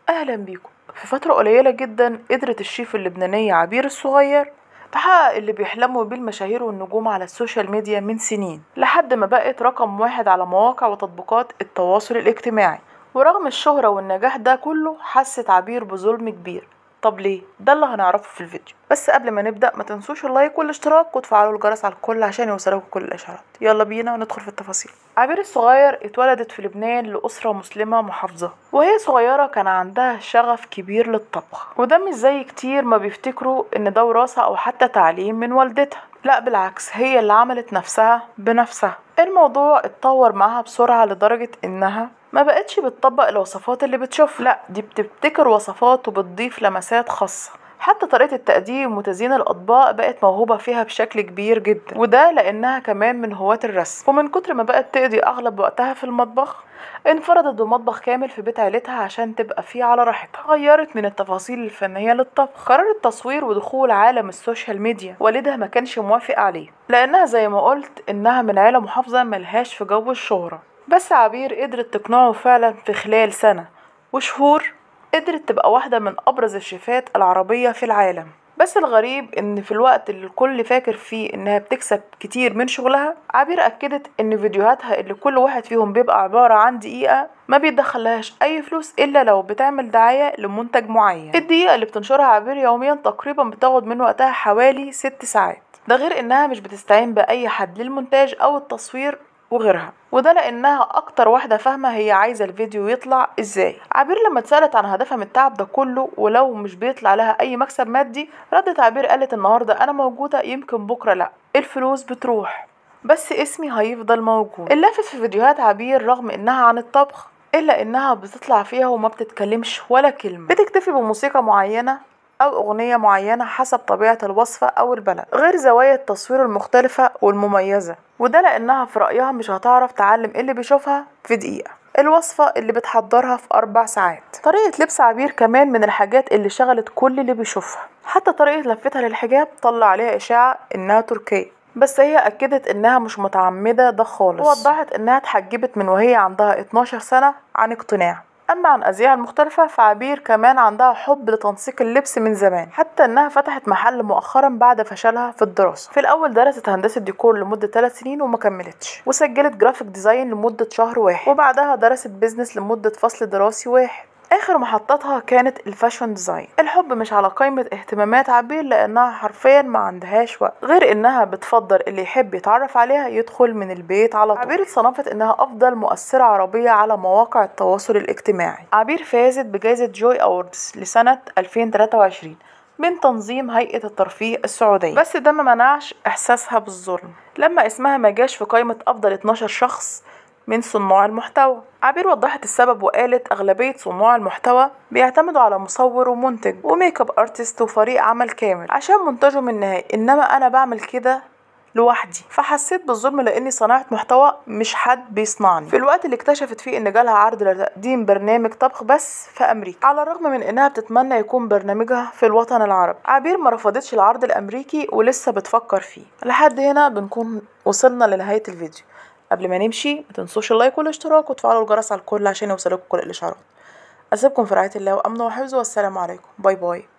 اهلا بيكم في فترة قليلة جدا قدرت الشيف اللبنانية عبير الصغير تحقق اللي بيحلموا بيه المشاهير والنجوم على السوشيال ميديا من سنين لحد ما بقت رقم واحد على مواقع وتطبيقات التواصل الاجتماعي ورغم الشهرة والنجاح ده كله حست عبير بظلم كبير طب ليه؟ ده اللي هنعرفه في الفيديو بس قبل ما نبدأ ما تنسوش اللايك والاشتراك وتفعلوا الجرس على الكل عشان يوصلكوا كل الإشعارات يلا بينا ندخل في التفاصيل عبير الصغير اتولدت في لبنان لأسرة مسلمة محافظة وهي صغيرة كان عندها شغف كبير للطبخ وده مش زي كتير ما بيفتكروا ان ده وراثة او حتى تعليم من والدتها لا بالعكس هي اللي عملت نفسها بنفسها الموضوع اتطور معاها بسرعة لدرجة انها ما بقتش بتطبق الوصفات اللي بتشوفها لا دي بتبتكر وصفات وبتضيف لمسات خاصة حتى طريقة التقديم وتزيين الأطباق بقت موهوبة فيها بشكل كبير جدا وده لأنها كمان من هواة الرسم ومن كتر ما بقت تقضي أغلب وقتها في المطبخ انفردت بمطبخ كامل في بيت عيلتها عشان تبقى فيه على راحتها غيرت من التفاصيل الفنية للطبخ قررت تصوير ودخول عالم السوشيال ميديا والدها ما كانش موافق عليه لأنها زي ما قلت إنها من عيلة محافظة ملهاش في جو الشهرة بس عبير قدرت تقنعه فعلا في خلال سنة وشهور قدرت تبقى واحدة من أبرز الشيفات العربية في العالم بس الغريب ان في الوقت اللي الكل فاكر فيه انها بتكسب كتير من شغلها عبير اكدت ان فيديوهاتها اللي كل واحد فيهم بيبقى عبارة عن دقيقة ما بيدخلهاش اي فلوس الا لو بتعمل دعاية لمنتج معين الدقيقة اللي بتنشرها عبير يوميا تقريبا بتاخد من وقتها حوالي ست ساعات ده غير انها مش بتستعين باي حد للمونتاج او التصوير وغيرها وده لانها اكتر واحده فاهمه هي عايزه الفيديو يطلع ازاي عبير لما اتسالت عن هدفها من التعب ده كله ولو مش بيطلع لها اي مكسب مادي ردت عبير قالت النهارده انا موجوده يمكن بكره لا الفلوس بتروح بس اسمي هيفضل موجود اللافت في فيديوهات عبير رغم انها عن الطبخ الا انها بتطلع فيها وما بتتكلمش ولا كلمه بتكتفي بموسيقى معينه أو أغنية معينة حسب طبيعة الوصفة أو البلد غير زوايا التصوير المختلفة والمميزة وده لأنها في رأيها مش هتعرف تعلم اللي بيشوفها في دقيقة الوصفة اللي بتحضرها في أربع ساعات طريقة لبس عبير كمان من الحاجات اللي شغلت كل اللي بيشوفها حتى طريقة لفتها للحجاب طلع عليها إشاعة إنها تركية بس هي أكدت إنها مش متعمدة ده خالص ووضحت إنها اتحجبت من وهي عندها 12 سنة عن اقتناع أما عن أزياء المختلفة فعبير كمان عندها حب لتنسيق اللبس من زمان حتى إنها فتحت محل مؤخرا بعد فشلها في الدراسة في الأول درست هندسة ديكور لمدة 3 سنين وما كملتش وسجلت جرافيك ديزاين لمدة شهر واحد وبعدها درست بيزنس لمدة فصل دراسي واحد اخر محطتها كانت الفاشون ديزاين الحب مش على قائمة اهتمامات عبير لانها حرفيا ما عندهاش وقت غير انها بتفضل اللي يحب يتعرف عليها يدخل من البيت على طول عبير اتصنفت انها افضل مؤثرة عربية على مواقع التواصل الاجتماعي عبير فازت بجائزة جوي اووردز لسنة 2023 من تنظيم هيئة الترفيه السعودية بس ده ما منعش إحساسها بالظلم لما اسمها ما جاش في قائمة أفضل 12 شخص من صناع المحتوى عبير وضحت السبب وقالت أغلبية صناع المحتوى بيعتمدوا على مصور ومنتج وميك اب ارتست وفريق عمل كامل عشان منتجهم النهائي إنما أنا بعمل كده لوحدي فحسيت بالظلم لاني صناعة محتوى مش حد بيصنعني في الوقت اللي اكتشفت فيه ان جالها عرض لتقديم برنامج طبخ بس في امريكا على الرغم من انها بتتمنى يكون برنامجها في الوطن العربي عبير ما رفضتش العرض الامريكي ولسه بتفكر فيه لحد هنا بنكون وصلنا لنهاية الفيديو قبل ما نمشي ما تنسوش اللايك والاشتراك وتفعلوا الجرس على الكل عشان يوصلكم كل الاشعارات اسيبكم في رعايه الله وامنه وحفظه والسلام عليكم باي باي